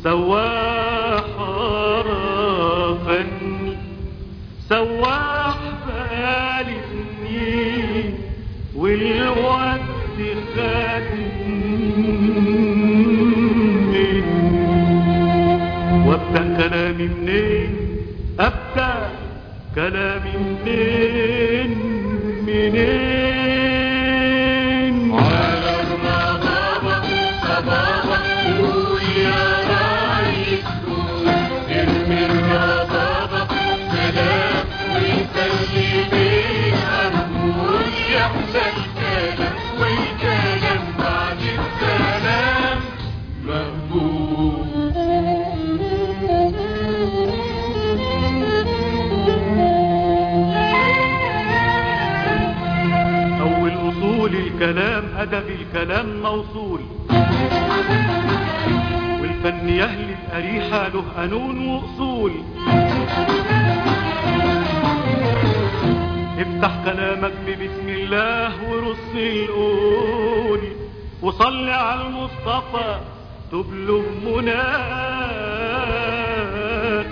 سواح عرفني سواح بالي سنين والوقت خدني وابدأ كلامي منين ابدأ كلامي منين منين على الربابة صبابة قول يا راعي السوق ارمي الربابة سلام ويسلي بيه هنقول يحلى الكلام والكلام بعد السلام مقبول أول أصول الكلام أدب الكلام موصول والفن يهل الأريحة له قانون وأصول افتح كلامك ببسم الله ورص القول وصل على المصطفى تبلغ مناك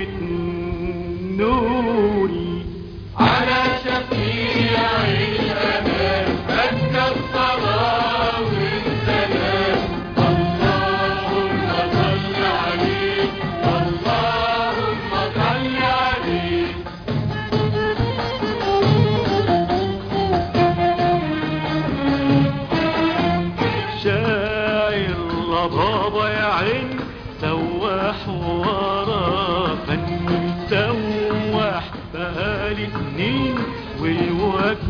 وتنول على شفيع الأمان أدى الصلاة والسلام اللهم صل عليه اللهم صل عليه شاعر ربابة يا عين سواح ورا فني سواح بقالي سنين والوقت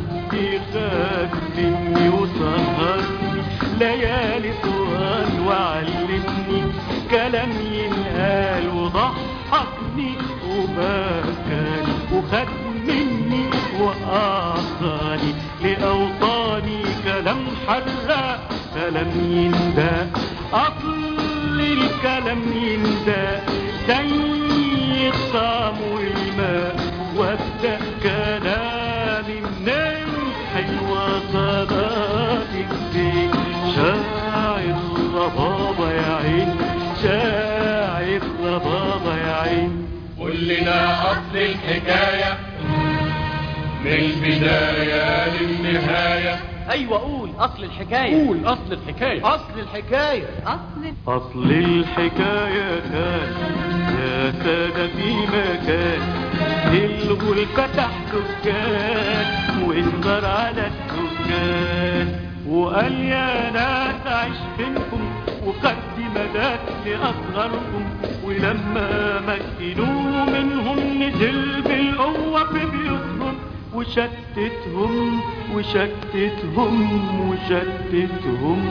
خدني وسهرني ليالي طوال وعلمني كلام ينقال وضحكني وبكاني وخد مني وأعطاني لأوطاني كلام حراق كلام ينداء أصل الكلام ينداء زي الطعم والماء وابدأ كلامي منين حلوة صلاتك دي شاعر ربابة يا عين شاعر ربابة يا عين قل لنا أصل الحكاية من البداية للنهاية ايوه قول اصل الحكايه قول اصل الحكايه اصل الحكايه أصل أصل الحكاية كان يا سادة في مكان الغل فتح دكان وانظر على الدكان وقال يا ناس عيش بينكم وقد مدات لأصغركم ولما مكنوا منهم نزل بالقوة في بيوتهم وشتتهم وشتتهم وشتتهم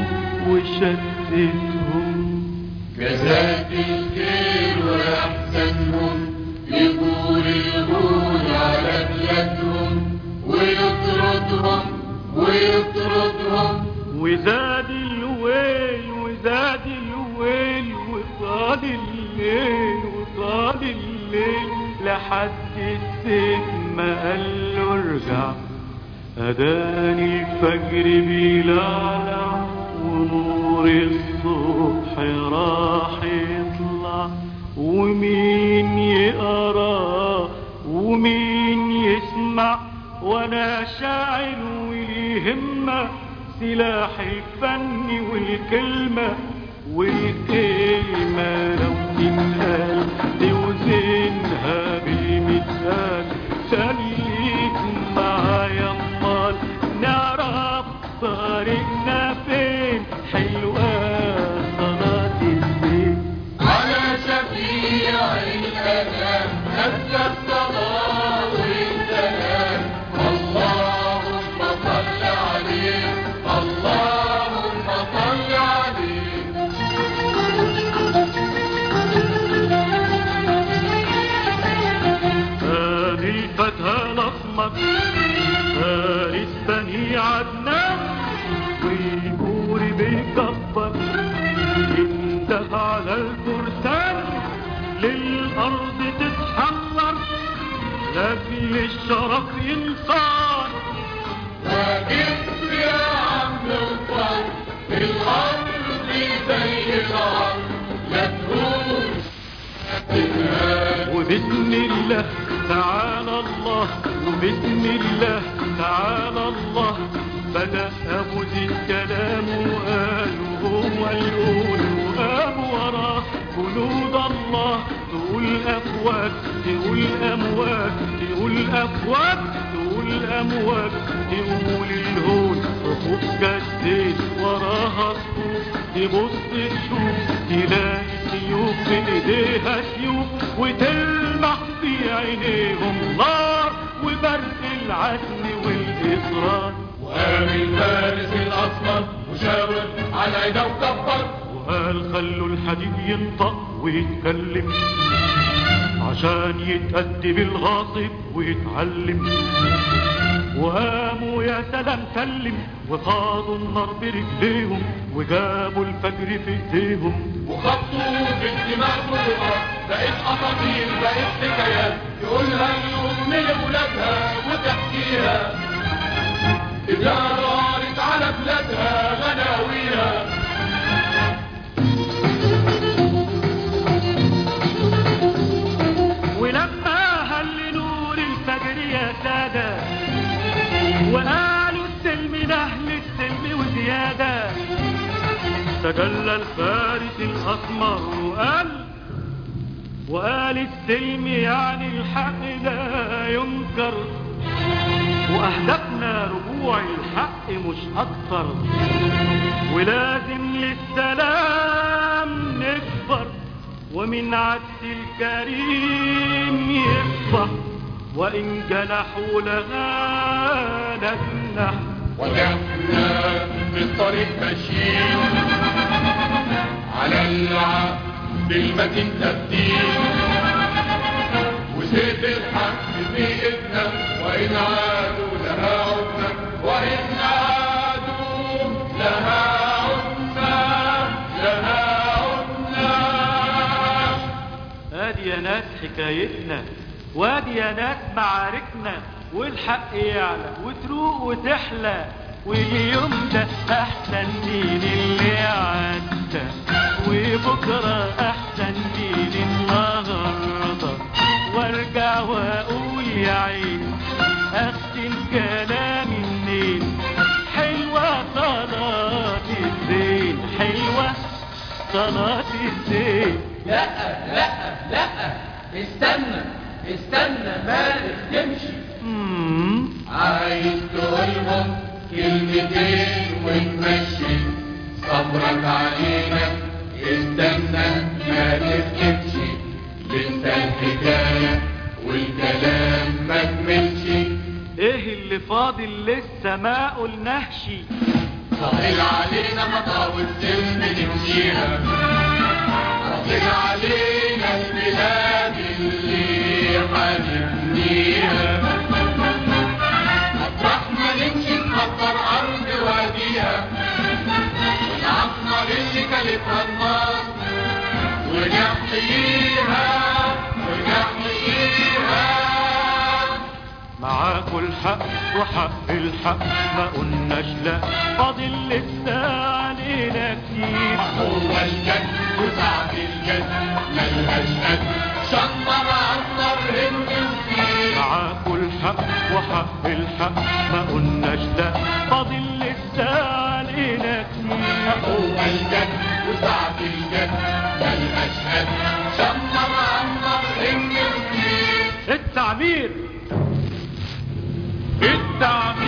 وشتتهم جزاك الخير وأحسنهم يقول الغول على بلادهم ويطردهم ويطردهم وزاد الويل وزاد الويل وطال الليل وطال الليل لحد السيف ما قال له ارجع أذان الفجر بيلعلع ونور الصبح راح يطلع ومين يقرا ومين يسمع وانا شاعر ولي همة سلاح الفن والكلمة والكلمة لو تتقال توزنها بالمثال خليك معايا امال نعرف طريقنا فين حلوة صلاة الزين على شفيع الأنام أدى الصلاة والسلام اللهم صل عليه اللهم صل عليه هذه الفتى الأسمر فارس بني عدنان والبور بيكبر انتهى على الفرسان للأرض تتحرر لأجل الشرف إنسان وقف يا عم الفضل الأرض زي الأرض لا تهون وبسم الله تعالى الله وبسم الله تعالى الله بدأ أبو زيد كلامه وقال وهو يقول وقام وراه جنود الله تقول أفواج تقول أمواج تقول أفواج تقول أمواج تقول الهون رفوف جدين وراها صفوف تبص تشوف تلاقي سيوف في ايديها سيوف وتلمح في عينيهم نار وبرق العزم والإصرار وقام الفارس الأسمر وشاور على عيده وكبر وقال خلوا الحديد ينطق ويتكلم عشان يتأدب الغاصب ويتعلم وقاموا يا سلام سلم وخاضوا النار برجليهم وجابوا الفجر في ايديهم وخطوا بالدماء والرقاب بقت اساطير بقت حكايات يقولها الام لاولادها وتحكيها إذا دارت على بلادها غناويها ولما هل نور الفجر يا سادة وقالوا السلم لأهل السلم وزيادة تجلى الفارس الأسمر وقال وقال السلم يعني الحق لا ينكر وأهدافنا رجوع الحق مش أكتر ولازم للسلام نكبر ومن عدس الكريم يصبح وإن جنحوا لها نجنح ونحنا في الطريق ماشيين على العبد المتين تبديل وسيف الحق في ايدنا وإن عادوا لها عدنا وإن عادوا لها عدنا لها عدنا ادي يا ناس حكايتنا وادي يا ناس معاركنا والحق يعلى وتروق وتحلى واليوم ده احسن من اللي عدى وبكره احسن من النهارده وارجع واقول يا عين اختم كلامي منين حلوه صلاه الزين حلوه صلاه الزين لا لا لا استنى استنى ما تمشي مم. عايز تقولهم كلمتين وتمشي صبرك علينا استنى ما تفهمش لسه الحكاية والكلام ما كملش ايه اللي فاضل لسه ما قلناهش فاضل علينا مطاوي السلم نمشيها فاضل علينا البلاد اللي هنبنيها مطرح ما نمشي نخطر أرض واديها والعصمر اللي كلفها النار ونحييها ونحييها معاكوا الحق وحق الحق ما قلناش لا فاضل لسه علينا كتير هو الجد وسعد الجد ملهاش قد شمر عمر هند وفيل معاكوا الحق وحق الحق ما قلناش لا فاضل لسه علينا كتير هو الجد وسعد الجد ملهاش قد شمر عمر هند وفيل التعمير التعمير